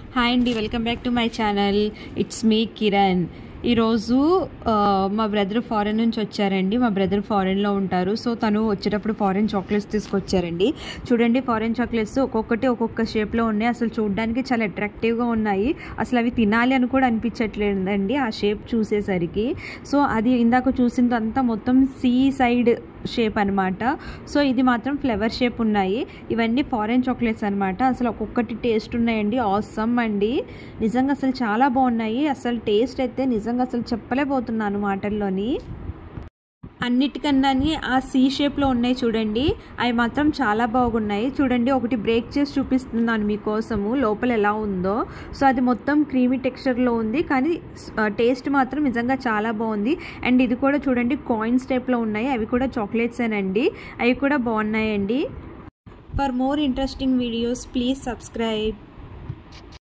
hi అండి welcome back to my channel it's me Kiran ఈరోజు ఆ, మా బ్రదర్ ఫారెన్ నుంచి వచ్చారండి మా బ్రదర్ ఫారెన్లో ఉంటారు సో తను వచ్చేటప్పుడు ఫారెన్ చాక్లెట్స్ తీసుకొచ్చారండి చూడండి ఫారెన్ చాక్లెట్స్ ఒక్కొక్కటి ఒక్కొక్క షేప్లో ఉన్నాయి అసలు చూడడానికి చాలా అట్రాక్టివ్గా ఉన్నాయి అసలు అవి తినాలి అని కూడా అనిపించట్లేదండి ఆ షేప్ చూసేసరికి సో అది ఇందాక చూసిందంతా మొత్తం సీ సైడ్ షేప్ అనమాట సో ఇది మాత్రం ఫ్లవర్ షేప్ ఉన్నాయి ఇవన్నీ ఫారెన్ చాక్లెట్స్ అనమాట అసలు ఒక్కొక్కటి టేస్ట్ ఉన్నాయండి ఆసమ్ అండి నిజంగా అసలు చాలా బాగున్నాయి అసలు టేస్ట్ అయితే నిజంగా అసలు చెప్పలేకపోతున్నాను మాటల్లోని అన్నిటికన్నా ఆ సీ షేప్లో ఉన్నాయి చూడండి అవి మాత్రం చాలా బాగున్నాయి చూడండి ఒకటి బ్రేక్ చేసి చూపిస్తున్నాను మీకోసము లోపల ఎలా ఉందో సో అది మొత్తం క్రీమీ టెక్స్చర్లో ఉంది కానీ టేస్ట్ మాత్రం నిజంగా చాలా బాగుంది అండ్ ఇది కూడా చూడండి కాయిన్స్ టైప్లో ఉన్నాయి అవి కూడా చాక్లెట్సేనండి అవి కూడా బాగున్నాయండి for more interesting videos please subscribe